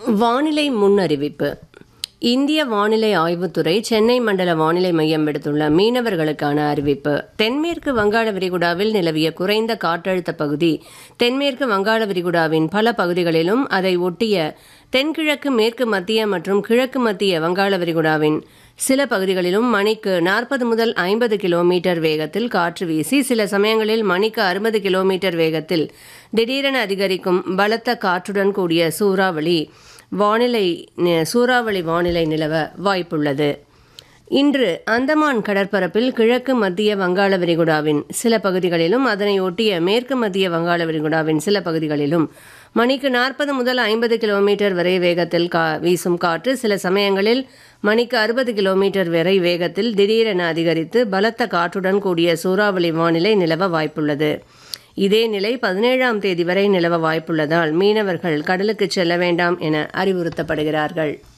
வானிலை முன்னறிவிப்பு இந்திய வானிலை ஆய்வுத்துறை சென்னை மண்டல வானிலை மையம் விடுத்துள்ள மீனவர்களுக்கான அறிவிப்பு தென்மேற்கு வங்காள விரிகுடாவில் நிலவிய குறைந்த காற்றழுத்த பகுதி தென்மேற்கு வங்காள விரிகுடாவின் பல பகுதிகளிலும் அதை ஒட்டிய தென்கிழக்கு மேற்கு மத்திய மற்றும் கிழக்கு மத்திய வங்காள விரிகுடாவின் சில பகுதிகளிலும் மணிக்கு நாற்பது முதல் ஐம்பது கிலோமீட்டர் வேகத்தில் காற்று வீசி சில சமயங்களில் மணிக்கு அறுபது கிலோமீட்டர் வேகத்தில் திடீரென அதிகரிக்கும் பலத்த காற்றுடன் கூடிய சூறாவளி வானிலை நி- சூறாவளி வானிலை நிலவ வாய்ப்புள்ளது இன்று அந்தமான் கடற்பரப்பில் கிழக்கு மத்திய வங்காள விரிகுடாவின் சில பகுதிகளிலும் அதனை ஒட்டிய மேற்கு மத்திய வங்காள விரிகுடாவின் சில பகுதிகளிலும் மணிக்கு நாற்பது முதல் ஐம்பது கிலோமீட்டர் வரை வேகத்தில் கா வீசும் காற்று சில சமயங்களில் மணிக்கு அறுபது கிலோமீட்டர் வரை வேகத்தில் திடீரென அதிகரித்து பலத்த காற்றுடன் கூடிய சூறாவளி வானிலை நிலவ வாய்ப்புள்ளது இதே நிலை பதினேழாம் தேதி வரை நிலவ வாய்ப்புள்ளதால் மீனவர்கள் கடலுக்கு செல்ல வேண்டாம் என அறிவுறுத்தப்படுகிறார்கள்